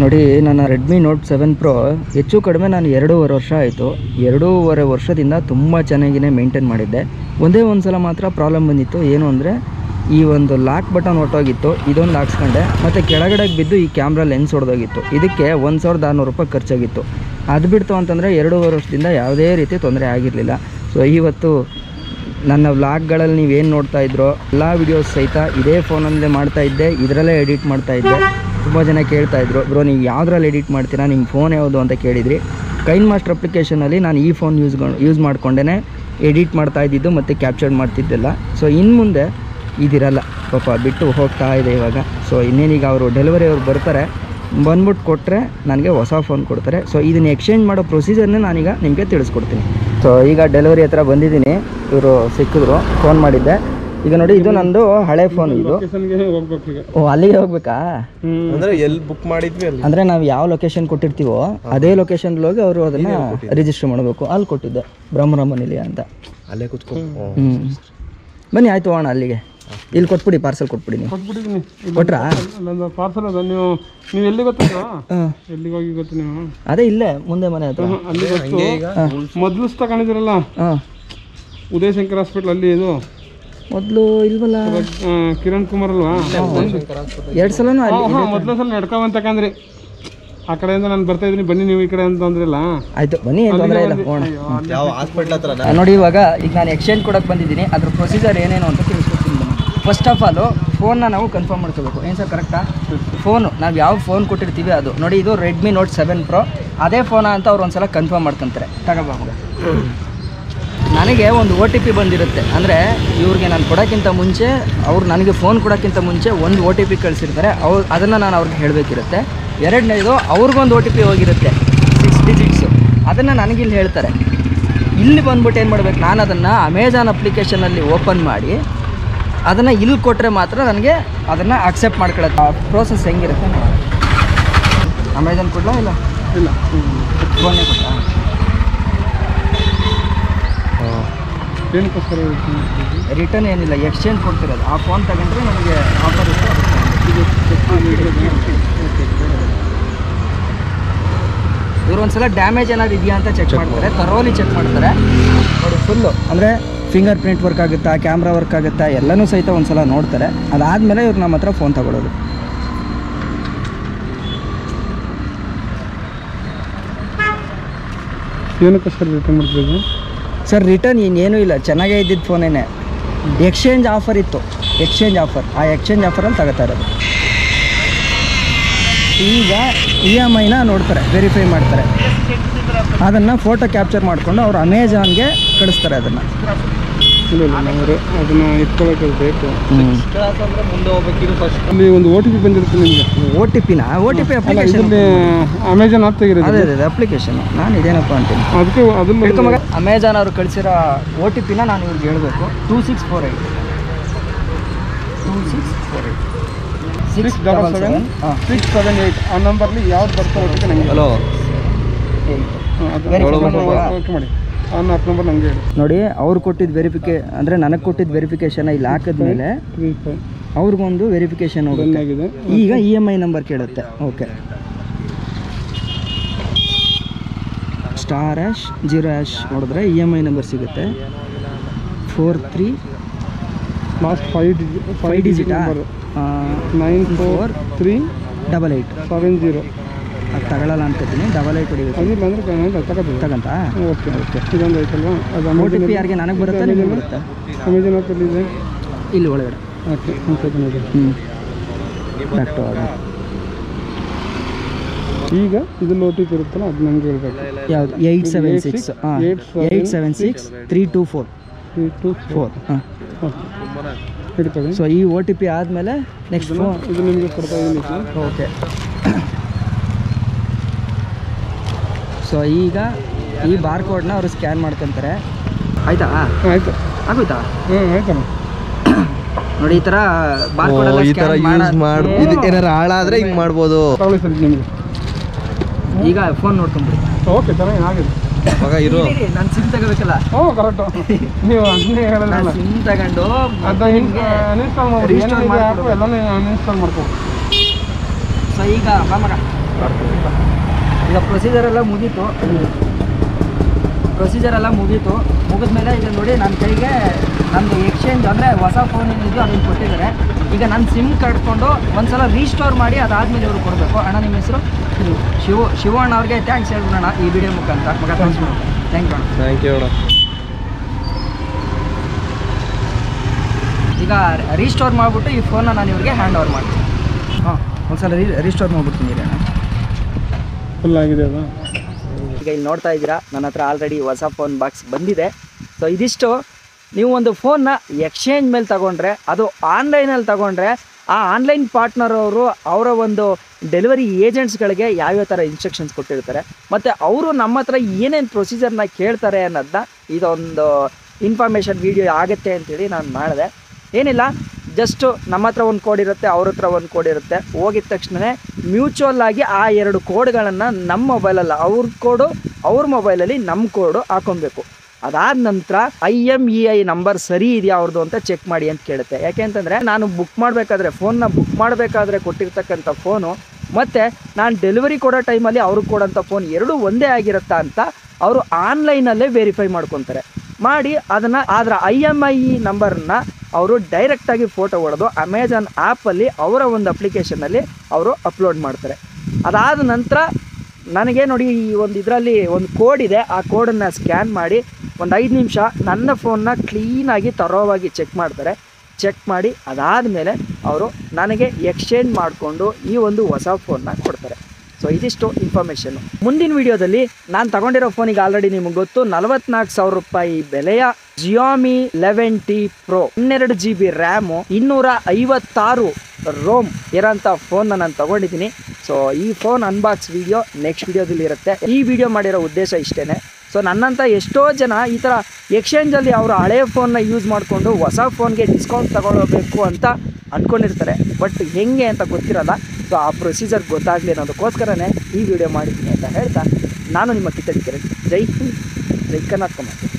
ನೋಡಿ ನನ್ನ Redmi note seven pro ಹೆಚ್ಚು ಕಡಿಮೆ ನಾನು ಎರಡೂವರೆ ವರ್ಷ ಆಯಿತು ಎರಡೂವರೆ ವರ್ಷದಿಂದ ತುಂಬ ಚೆನ್ನಾಗಿನೇ ಮೇಂಟೈನ್ ಮಾಡಿದ್ದೆ ಒಂದೇ ಒಂದು ಸಲ ಮಾತ್ರ ಪ್ರಾಬ್ಲಮ್ ಬಂದಿತ್ತು ಏನು ಅಂದರೆ ಈ ಒಂದು ಲಾಕ್ ಬಟನ್ ಹೊಟ್ಟೋಗಿತ್ತು ಇದೊಂದು ಹಾಕ್ಸ್ಕೊಂಡೆ ಮತ್ತು ಕೆಳಗಡೆಗೆ ಬಿದ್ದು ಈ ಕ್ಯಾಮ್ರಾ ಲೆನ್ಸ್ ಹೊಡೆದೋಗಿತ್ತು ಇದಕ್ಕೆ ಒಂದು ಸಾವಿರದ ಆರುನೂರು ರೂಪಾಯಿ ಖರ್ಚಾಗಿತ್ತು ಅದು ಬಿಡ್ತು ಅಂತಂದರೆ ಎರಡೂವರೆ ವರ್ಷದಿಂದ ಯಾವುದೇ ರೀತಿ ತೊಂದರೆ ಆಗಿರಲಿಲ್ಲ ಸೊ ಇವತ್ತು ನನ್ನ ವ್ಲಾಗ್ಗಳಲ್ಲಿ ನೀವೇನು ನೋಡ್ತಾ ಇದ್ರೋ ಎಲ್ಲ ವಿಡಿಯೋಸ್ ಸಹಿತ ಇದೇ ಫೋನಲ್ಲೇ ಮಾಡ್ತಾ ಇದ್ದೆ ಇದರಲ್ಲೇ ಎಡಿಟ್ ಮಾಡ್ತಾ ಇದ್ದೆ ತುಂಬ ಜನ ಕೇಳ್ತಾ ಇದ್ರು ಬ್ರೋ ನೀವು ಯಾವುದ್ರಲ್ಲಿ ಎಡಿಟ್ ಮಾಡ್ತೀರಾ ನಿಮ್ಮ ಫೋನ್ ಯಾವುದು ಅಂತ ಕೇಳಿದ್ರಿ ಕೈನ್ ಮಾಸ್ಟರ್ ಅಪ್ಲಿಕೇಶನಲ್ಲಿ ನಾನು ಈ ಫೋನ್ ಯೂಸ್ ಯೂಸ್ ಮಾಡ್ಕೊಂಡೇ ಎಡಿಟ್ ಮಾಡ್ತಾ ಇದ್ದಿದ್ದು ಮತ್ತು ಕ್ಯಾಪ್ಚರ್ ಮಾಡ್ತಿದ್ದಿಲ್ಲ ಸೊ ಇನ್ನು ಮುಂದೆ ಇದಿರಲ್ಲ ಪಾಪ ಬಿಟ್ಟು ಹೋಗ್ತಾ ಇದೆ ಇವಾಗ ಸೊ ಇನ್ನೇನೀಗ ಅವರು ಡೆಲಿವರಿ ಅವ್ರು ಬರ್ತಾರೆ ಬಂದ್ಬಿಟ್ಟು ಕೊಟ್ಟರೆ ನನಗೆ ಹೊಸ ಫೋನ್ ಕೊಡ್ತಾರೆ ಸೊ ಇದನ್ನ ಎಕ್ಸ್ಚೇಂಜ್ ಮಾಡೋ ಪ್ರೊಸೀಜರ್ನೇ ನಾನೀಗ ನಿಮಗೆ ತಿಳಿಸ್ಕೊಡ್ತೀನಿ ಸೊ ಈಗ ಡೆಲಿವರಿ ಹತ್ರ ಬಂದಿದ್ದೀನಿ ಇವರು ಸಿಕ್ಕಿದ್ರು ಫೋನ್ ಮಾಡಿದ್ದೆ ಈಗ ನೋಡಿ ಇದು ನಂದು ಹಳೆ ಫೋನ್ ಇದು ಲೊಕೇಶನ್ಗೆ ಹೋಗ್ಬೇಕು ಈಗ ಓ ಅಲ್ಲಿಗೆ ಹೋಗ್ಬೇಕಾ ಹ್ಮ್ ಅಂದ್ರೆ ಎಲ್ಲಿ ಬುಕ್ ಮಾಡಿದ್ವಿ ಅಲ್ಲಿ ಅಂದರೆ ನಾವು ಯಾವ ಲೊಕೇಶನ್ ಕೊಟ್ಟಿರ್ತೀವೋ ಅದೇ ಲೊಕೇಶನ್ ಹೋಗಿ ಅವರು ಅದನ್ನು ರಿಜಿಸ್ಟರ್ ಮಾಡಬೇಕು ಅಲ್ಲಿ ಕೊಟ್ಟಿದ್ದೆ ಬ್ರಹ್ಮರಾಮ ನಿಲಯ ಅಂತ ಅಲ್ಲೇ ಕುತ್ಕೊ ಹ್ಞೂ ಬನ್ನಿ ಆಯಿತು ಹೋಗೋಣ ಅಲ್ಲಿಗೆ ಇಲ್ಲಿ ಕೊಟ್ಬಿಡಿ ಪಾರ್ಸಲ್ ಕೊಟ್ಬಿಡಿ ನೀವು ಕೊಟ್ಬಿಟ್ಟಿದ್ದೀನಿ ಕೊಟ್ರಾ ಅಲ್ಲೊಂದು ಪಾರ್ಸಲ್ ಅದ ನೀವು ನೀವು ಎಲ್ಲಿ ಗೊತ್ತಾ ಹಾಂ ಎಲ್ಲಿಗೆ ಹೋಗಿ ಗೊತ್ತು ನೀವು ಅದೇ ಇಲ್ಲೇ ಮುಂದೆ ಮನೆ ಹತ್ರ ಹ್ಮ್, ಅಲ್ಲಿ ಗೊತ್ತು ಮೊದಲು ತಗೊಂಡಿದ್ರಲ್ಲ ಹಾಂ ಉದಯ ಶಂಕರ್ ಹಾಸ್ಪಿಟ್ಲ್ ಅಲ್ಲಿ ಇದು ಮೊದಲು ಇಲ್ವಲ್ಲ ಆ, ಕಿರಣ್ ಕುಮಾರ್ ಅಲ್ವಾ ಎರಡು ಸಲನೂ ಅಲ್ಲಿ ಹಾಂ ಮೊದಲ ಸಲ ನಡ್ಕೊಂಬಂತ ತಕಂದ್ರಿ ಆ ಕಡೆಯಿಂದ ನಾನು ಬರ್ತಾ ಇದ್ದೀನಿ ಬನ್ನಿ ನೀವು ಈ ಕಡೆ ಅಂತ ಅಂದ್ರಲ್ಲ ಆಯಿತು ಬನ್ನಿ ಏನು ತೊಂದರೆ ಇಲ್ಲ ಹೋಗೋಣ ಯಾವ ಹಾಸ್ಪಿಟ್ಲ್ ಹತ್ರ ಆ, ನೋಡಿ ಇವಾಗ ಈಗ ನಾನು ಎಕ್ಸ್ಚೇಂಜ್ ಕೊಡೋಕೆ ಬಂದಿದ್ದೀನಿ ಅದ್ರ ಪ್ರೊಸೀಜರ್ ಏನೇನು ಅಂತ ತಿಳಿಸ್ಕೊಡ್ತೀನಿ ಫಸ್ಟ್ ಆಫ್ ಆಲು ಫೋನ್ನ ನಾವು ಕನ್ಫರ್ಮ್ ಮಾಡ್ಕೋಬೇಕು ಏನು ಸರ್ ಕರೆಕ್ಟಾ ಫೋನು ನಾವು ಯಾವ ಫೋನ್ ಕೊಟ್ಟಿರ್ತೀವಿ ಅದು ನೋಡಿ ಇದು ರೆಡ್ಮಿ ನೋಟ್ ಸೆವೆನ್ ಪ್ರೋ ಅದೇ ಫೋನಾ ಅಂತ ಅವ್ರು ಒಂದ್ಸಲ ಕನ್ಫರ್ಮ್ ಮಾಡ್ಕೊಂತಾರೆ ತಗೋಬಹುದು ನನಗೆ ಒಂದು ಒ ಟಿ ಪಿ ಬಂದಿರುತ್ತೆ ಅಂದರೆ ಇವ್ರಿಗೆ ನಾನು ಕೊಡೋಕ್ಕಿಂತ ಮುಂಚೆ ಅವ್ರು ನನಗೆ ಫೋನ್ ಕೊಡೋಕ್ಕಿಂತ ಮುಂಚೆ ಒಂದು ಒ ಟಿ ಪಿ ಕಳಿಸಿರ್ತಾರೆ ಅವ್ರು ಅದನ್ನು ನಾನು ಅವ್ರಿಗೆ ಹೇಳಬೇಕಿರುತ್ತೆ ಎರಡನೇದು ಅವ್ರಿಗೊಂದು ಒ ಟಿ ಪಿ ಹೋಗಿರುತ್ತೆ ಸಿಕ್ಸ್ ಡಿಜಿಟ್ಸು ಅದನ್ನು ನನಗಿಲ್ಲಿ ಹೇಳ್ತಾರೆ ಇಲ್ಲಿ ಬಂದ್ಬಿಟ್ಟು ಏನು ಮಾಡ್ಬೇಕು ನಾನು ಅದನ್ನು ಅಮೆಜಾನ್ ಅಪ್ಲಿಕೇಶನಲ್ಲಿ ಓಪನ್ ಮಾಡಿ ಅದನ್ನು ಇಲ್ಲಿ ಕೊಟ್ಟರೆ ಮಾತ್ರ ನನಗೆ ಅದನ್ನು ಅಕ್ಸೆಪ್ಟ್ ಮಾಡ್ಕೊಳ್ಳೋದು ಪ್ರೋಸೆಸ್ ಹೆಂಗಿರುತ್ತೆ ನೋಡಿ ಅಮೆಜಾನ್ ಕೊಡಲಾ ಇಲ್ಲ ಇಲ್ಲ ಫೋನೇ ಕೊಟ್ಟಾ ಏನಕ್ಕೋಸ್ಕರ ಹೇಳ್ತೀನಿ? ರಿಟರ್ನ್ ಏನಿಲ್ಲ ಎಕ್ಸ್ಚೇಂಜ್ ಕೊಡ್ತಿರೋದು ಆ ಫೋನ್ ತಗೊಂಡ್ರೆ ನನಗೆ ಆಫರ್ ಇತ್ತು ಇವರು ಒಂದ್ಸಲ ಡ್ಯಾಮೇಜ್ ಏನಾದ್ರು ಇದೆಯಾ ಅಂತ ಚೆಕ್ ಮಾಡ್ತಾರೆ ತರೋಲಿ ಚೆಕ್ ಮಾಡ್ತಾರೆ ನೋಡಿ ಫುಲ್ಲು ಅಂದರೆ ಫಿಂಗರ್ ಪ್ರಿಂಟ್ ವರ್ಕ್ ಆಗುತ್ತಾ ಕ್ಯಾಮ್ರಾ ವರ್ಕ್ ಆಗುತ್ತಾ ಎಲ್ಲನೂ ಸಹಿತ ಒಂದ್ಸಲ ನೋಡ್ತಾರೆ ಅದಾದಮೇಲೆ ಇವ್ರು ನಮ್ಮ ಹತ್ರ ಫೋನ್ ತಗೊಳ್ಳೋದು ಏನಕ್ಕೋಸ್ಕರ ರಿಟರ್ನ್ ಮಾಡ್ತಿದ್ದೀವಿ ಸರ್ ರಿಟರ್ನ್ ಇನ್ನೇನೂ ಇಲ್ಲ ಚೆನ್ನಾಗೇ ಇದ್ದಿದ್ದು ಫೋನೇನೆ ಎಕ್ಸ್ಚೇಂಜ್ ಆಫರ್ ಇತ್ತು ಎಕ್ಸ್ಚೇಂಜ್ ಆಫರ್ ಆ ಎಕ್ಸ್ಚೇಂಜ್ ಆಫರಲ್ಲಿ ತಗೋತಾ ಇರೋದು ಈಗ ಇ ಎಮ್ ಐನ ನೋಡ್ತಾರೆ ವೆರಿಫೈ ಮಾಡ್ತಾರೆ ಅದನ್ನು ಫೋಟೋ ಕ್ಯಾಪ್ಚರ್ ಮಾಡಿಕೊಂಡು ಅವರು ಅಮೆಜಾನ್ಗೆ ಕಳಿಸ್ತಾರೆ ಅದನ್ನು ಇಲ್ಲ ಇಲ್ಲ ನಾವು ರೆ- ಅದನ್ನ ಇಟ್ಕೊಳ್ಳೋಕೆ ಬೇಕು ಅಂದ್ರೆ ಮುಂದೆ ಹೋಗ್ಬೇಕಿದು ಫಸ್ಟ್ ಅಲ್ಲಿ ಒಂದು ಓ ಟಿ ಪಿ ಬಂದಿರುತ್ತೆ ನಿಮಗೆ ಓ ಟಿ ಪಿನ ಓ ಟಿ ಪಿ ಅಲ್ಲ ಅಪ್ಲಿಕೇಶನ್ ಇದರಲ್ಲಿ ಅಮೆಜಾನ್ ಆಪ್ ತೆಗಿರೋದು ಅದೇ ಅದೇ ಅಪ್ಲಿಕೇಶನ್ ನಾನು ಇದೇನಪ್ಪ ಅಂತೀನಿ ಅದಕ್ಕೆ ಅದನ್ನ ಹಿಡ್ಕೊಂಬ ಅಮೆಜಾನ್ ಅವರು ಕಳಿಸಿರೋ ಓ ಟಿ ಪಿನ ನಾನು ಇವ್ರಿಗೆ ಹೇಳಬೇಕು two six four eight two six four eight six double seven ಹಾಂ ಸಿಕ್ಸ್ ಸೆವೆನ್ ಏಯ್ಟ್ ಆ ನಂಬರ್ಲಿ ಯಾವ್ದು ಬರ್ತಾ ಒಟ್ಟಿಗೆ ನನಗೆ ಹಲೋ Verify ಮಾಡ್ಬೋದಾ? ಓಕೆ ಮಾಡಿ ಆ ನಾಲ್ಕು ನಂಬರ್ ನನಗೆ ಹೇಳಿ ನೋಡಿ ಅವ್ರು ಕೊಟ್ಟಿದ್ದು ವೆರಿಫಿಕೇ ಅಂದರೆ ನನಗೆ ಕೊಟ್ಟಿದ್ದು ವೆರಿಫಿಕೇಶನ್ ಇಲ್ಲಿ ಹಾಕಿದ್ಮೇಲೆ ತ್ರೀ ಫೈವ್ ಅವ್ರಿಗೊಂದು ವೆರಿಫಿಕೇಶನ್ ರನ್ ಹೋಗುತ್ತೆ ಆಗಿದೆ ಈಗ ಇ ಎಮ್ ಐ ನಂಬರ್ ಕೇಳುತ್ತೆ okay star hash zero hash ನೋಡಿದ್ರೆ ಇ ಎಮ್ ಐ ನಂಬರ್ ಸಿಗುತ್ತೆ four three last five digit five ಡಿಜಿಟಾ number nine four three double eight seven zero ಅದು ತಗೊಳ್ಳಲ್ಲ ಅನ್ಕೋತೀನಿ ಡಬಲ್ ಏಯ್ಟ್ ಹೊಡಿಬೇಕು ಅದಿಲ್ಲ ಅಂದ್ರೆ ತಗೋತೀವಿ ತಗಂತ ಓಕೆ ಓಕೆ ಇದೊಂದು ಐತಲ್ವಾ ಅದು ಓ ಟಿ ಪಿ ಅಮೆಜಾನ್ ಯಾರಿಗೆ ನನಗೆ ಬರುತ್ತೆ ನಿಮಗೆ ಬರುತ್ತೆ ಅಮೆಜಾನ್ ಆಪಲ್ಲಿ ಇದೆ ಇಲ್ಲಿ ಒಳಗಡೆ ಓಕೆ ಓಕೆ ಬಂದಿದೆ ಹ್ಞೂ ಬ್ಯಾಕ್ ಟು ಆರ್ಡರ್ ಈಗ ಇದ್ರಲ್ಲಿ ಓ ಟಿ ಪಿ ಇರುತ್ತಲ್ಲ ಅದು ನನಗೆ ಹೇಳ್ಬೇಕು ಯಾವುದು ಏಯ್ಟ್ ಸೆವೆನ್ ಸಿಕ್ಸ್ ಹಾಂ eight seven six three two four three two four ಹಾಂ ಓಕೆ ಹಿಡ್ಕೊಳ್ಳಿ ಸೊ ಈ ಓ ಟಿ ಪಿ ಆದಮೇಲೆ ನೆಕ್ಸ್ಟ್ ಫೋನ್ ಇದು ನಿಮಗೆ ಕೊಡ್ತಾ ಇದ್ದೀನಿ ಓಕೆ ಸೊ ಈಗ ಈ ಬಾರ್ ಕೋಡ್ನ ಅವರು ಸ್ಕ್ಯಾನ್ ಮಾಡ್ಕೊತಾರೆ ಆಯ್ತಾ ಆಯಿತು ಆಗೋಯ್ತಾ ಹ್ಞೂ ಆಯ್ತಮ್ಮ ನೋಡಿ ಈ ಥರ ಬಾರ್ ಕೋಡ್ ಈ ತರ ಯೂಸ್ ಮಾಡ್ ಇದು ಏನಾರ ಹಾಳಾದ್ರೆ ಹಿಂಗ್ ಮಾಡ್ಬೋದು ತಗೊಳ್ಳಿ ಸರ್ ಇದು ನಿಮಗೆ ಈಗ ಫೋನ್ ನೋಡ್ಕೊಂಬಿಡಿ ಓಕೆ ಚೆನ್ನಾಗಿ ಆಗಿದೆ ಮಗ ಇರು ನಾನು ಸಿಮ್ ತಗೋಬೇಕಲ್ಲ ಹ್ಞೂ ಕರೆಕ್ಟು ನೀವು ಅದನ್ನೇ ನಾನು ಹೇಳೋದಲ್ಲ ಸಿಮ್ ತಗೊಂಡು ಅದನ್ನ ಅನ್ಇನ್ಸ್ಟಾಲ್ ಮಾಡಿ Restore ಏನೇನಿದೆ ಮಾಡ್ಕೊಡು. ಆ್ಯಪ್ ಎಲ್ಲನೂ ಅನ್ಇನ್ಸ್ಟಾಲ್ ಮಾಡ್ಕೊ ಸೊ ಈಗ ಬಾ ಮಗ ಮಾಡ್ತೀವಿ ಈಗ ಪ್ರೊಸೀಜರ್ ಎಲ್ಲ ಮುಗೀತು ಪ್ರೊಸೀಜರ್ ಎಲ್ಲ ಮುಗೀತು ಮುಗಿದ್ಮೇಲೆ ಈಗ ನೋಡಿ ನನ್ನ ಕೈಗೆ ನಂದು ಎಕ್ಸ್ಚೇಂಜ್ ಅಂದರೆ ಹೊಸ ಫೋನ್ ಏನಿದೆಯೋ ಅದನ್ನು ಕೊಟ್ಟಿದ್ದಾರೆ ಈಗ ನನ್ನ ಸಿಮ್ ಕಟ್ಕೊಂಡು ಒಂದ್ಸಲ ರೀಸ್ಟೋರ್ ಮಾಡಿ ಅದಾದಮೇಲೆ ಇವ್ರು ಕೊಡಬೇಕು ಅಣ್ಣ ನಿಮ್ಮ ಹೆಸರು ಶಿವ ಶಿವಣ್ಣ ಅವ್ರಿಗೆ ಥ್ಯಾಂಕ್ಸ್ ಹೇಳ್ಬಿಡೋಣ ಈ ವಿಡಿಯೋ ಮುಖಾಂತರ ಮಗ ಥ್ಯಾಂಕ್ ಯು ಥ್ಯಾಂಕ್ ಯು ಅಣ್ಣ ಥ್ಯಾಂಕ್ ಯು ಅಣ್ಣ ಈಗ ರೀಸ್ಟೋರ್ ಮಾಡಿಬಿಟ್ಟು ಈ ಫೋನ್ನ ನಾನು ಇವ್ರಿಗೆ ಹ್ಯಾಂಡ್ ಓವರ್ ಮಾಡ್ತೀನಿ ಹಾಂ ಒಂದ್ಸಲ ರೀ ರೀಸ್ಟೋರ್ ಮಾಡ್ಬಿಡ್ತೀನಿ ರೀ ಅಣ್ಣ ಫುಲ್ ಆಗಿದೆ ಅದು ಈಗ ಇಲ್ಲಿ ನೋಡ್ತಾ ಇದ್ದೀರಾ ನನ್ನ ಹತ್ರ ಆಲ್ರೆಡಿ ಹೊಸ ಫೋನ್ ಬಾಕ್ಸ್ ಬಂದಿದೆ ಸೊ ಇದಿಷ್ಟು ನೀವು ಒಂದು ಫೋನ್ನ ಎಕ್ಸ್ಚೇಂಜ್ ಮೇಲೆ ತಗೊಂಡ್ರೆ ಅದು ಆನ್ಲೈನಲ್ಲಿ ತಗೊಂಡ್ರೆ ಆ ಆನ್ಲೈನ್ ಪಾರ್ಟ್ನರ್ ಅವರು ಅವರ ಒಂದು ಡೆಲಿವರಿ ಏಜೆಂಟ್ಸ್ಗಳಿಗೆ ಯಾವ್ಯಾವ ಥರ ಇನ್ಸ್ಟ್ರಕ್ಷನ್ಸ್ ಕೊಟ್ಟಿರ್ತಾರೆ ಮತ್ತು ಅವರು ನಮ್ಮ ಹತ್ರ ಏನೇನು ಪ್ರೊಸೀಜರ್ನ ಕೇಳ್ತಾರೆ ಅನ್ನೋದನ್ನ ಇದೊಂದು ಇನ್ಫಾರ್ಮೇಷನ್ ವೀಡಿಯೋ ಆಗುತ್ತೆ ಅಂತೇಳಿ ನಾನು ಮಾಡಿದೆ ಏನಿಲ್ಲ ಜಸ್ಟು ನಮ್ಮ ಹತ್ರ ಒಂದು ಕೋಡ್ ಇರುತ್ತೆ ಅವ್ರ ಹತ್ರ ಒಂದು ಕೋಡ್ ಇರುತ್ತೆ ಹೋಗಿದ ತಕ್ಷಣ ಮ್ಯೂಚುವಲ್ ಆಗಿ ಆ ಎರಡು ಕೋಡ್ಗಳನ್ನು ನಮ್ಮ ಮೊಬೈಲಲ್ಲ ಅವ್ರ ಕೋಡು ಅವ್ರ ಮೊಬೈಲಲ್ಲಿ ನಮ್ಮ ಕೋಡು ಹಾಕೊಬೇಕು ಅದಾದ ನಂತರ I M E I number ಸರಿ ಇದೆಯಾ ಅವ್ರದ್ದು ಅಂತ ಚೆಕ್ ಮಾಡಿ ಅಂತ ಕೇಳುತ್ತೆ ಯಾಕೆ ಅಂತಂದರೆ ನಾನು ಬುಕ್ ಮಾಡಬೇಕಾದ್ರೆ ಫೋನ್ನ ಬುಕ್ ಮಾಡಬೇಕಾದ್ರೆ ಕೊಟ್ಟಿರ್ತಕ್ಕಂಥ ಫೋನು ಮತ್ತು ನಾನು ಡೆಲಿವರಿ ಕೊಡೋ ಟೈಮಲ್ಲಿ ಅವ್ರಿಗೆ ಕೊಡೋಂಥ ಫೋನ್ ಎರಡೂ ಒಂದೇ ಆಗಿರುತ್ತಾ ಅಂತ ಅವರು ಆನ್ಲೈನಲ್ಲೇ ವೆರಿಫೈ ಮಾಡ್ಕೊತಾರೆ ಮಾಡಿ ಅದನ್ನು ಅದರ ಐ ಎಮ್ ಐ ಇ ನಂಬರನ್ನ ಅವರು ಡೈರೆಕ್ಟಾಗಿ ಫೋಟೋ ಹೊಡೆದು ಅಮೆಜಾನ್ ಆ್ಯಪಲ್ಲಿ ಅವರ ಒಂದು ಅಪ್ಲಿಕೇಶನಲ್ಲಿ ಅವರು ಅಪ್ಲೋಡ್ ಮಾಡ್ತಾರೆ ಅದಾದ ನಂತರ ನನಗೆ ನೋಡಿ ಈ ಒಂದು ಇದರಲ್ಲಿ ಒಂದು ಕೋಡ್ ಇದೆ ಆ ಕೋಡನ್ನು ಸ್ಕ್ಯಾನ್ ಮಾಡಿ ಒಂದು ಐದು ನಿಮಿಷ ನನ್ನ ಫೋನ್ನ ಕ್ಲೀನಾಗಿ ತರೋವಾಗಿ ಚೆಕ್ ಮಾಡ್ತಾರೆ ಚೆಕ್ ಮಾಡಿ ಅದಾದಮೇಲೆ ಅವರು ನನಗೆ ಎಕ್ಸ್ಚೇಂಜ್ ಮಾಡಿಕೊಂಡು ಈ ಒಂದು ಹೊಸ ಫೋನ್ನ ಕೊಡ್ತಾರೆ ಸೊ ಇದಿಷ್ಟು ಇನ್ಫಾರ್ಮೇಷನ್ ಮುಂದಿನ ವಿಡಿಯೋದಲ್ಲಿ ನಾನು ತಗೊಂಡಿರೋ ಫೋನಿಗೆ ಆಲ್ರೆಡಿ ನಿಮಗೆ ಗೊತ್ತು ನಲವತ್ನಾಲ್ಕು ಸಾವಿರ ರೂಪಾಯಿ ಬೆಲೆಯ ಜಿಯೋಮಿ ಲೆವೆನ್ ಟಿ ಪ್ರೋ ಹನ್ನೆರಡು ಜಿ ಬಿ ರ್ಯಾಮು ಇನ್ನೂರ ಐವತ್ತಾರು ರೋಮ್ ಇರೋಂಥ ಫೋನ್ನ ನಾನು ತಗೊಂಡಿದ್ದೀನಿ ಸೊ ಈ ಫೋನ್ ಅನ್ಬಾಕ್ಸ್ ವಿಡಿಯೋ ನೆಕ್ಸ್ಟ್ ವಿಡಿಯೋದಲ್ಲಿ ಇರುತ್ತೆ ಈ ವಿಡಿಯೋ ಮಾಡಿರೋ ಉದ್ದೇಶ ಇಷ್ಟೇ ಸೊ ನನ್ನಂಥ ಎಷ್ಟೋ ಜನ ಈ ಥರ ಎಕ್ಸ್ಚೇಂಜಲ್ಲಿ ಅವರು ಹಳೆಯ ಫೋನ್ನ ಯೂಸ್ ಮಾಡಿಕೊಂಡು ಹೊಸ ಫೋನ್ಗೆ ಡಿಸ್ಕೌಂಟ್ ತಗೊಳ್ಬೇಕು ಅಂತ ಅಂದ್ಕೊಂಡಿರ್ತಾರೆ ಬಟ್ ಹೆಂಗೆ ಅಂತ ಗೊತ್ತಿರಲ್ಲ ಸೊ ಆ ಪ್ರೊಸೀಜರ್ ಗೊತ್ತಾಗಲಿ ಅನ್ನೋದಕ್ಕೋಸ್ಕರನೇ ಈ ವಿಡಿಯೋ ಮಾಡಿದ್ದೀನಿ ಅಂತ ಹೇಳ್ತಾ ನಾನು ನಿಮ್ಮ ಕಿತ್ತಡಿ ಕಿರಣ್ ಜೈ ಹಿಂದ್ ಜೈ ಕರ್ನಾಟಕ ಮಾತು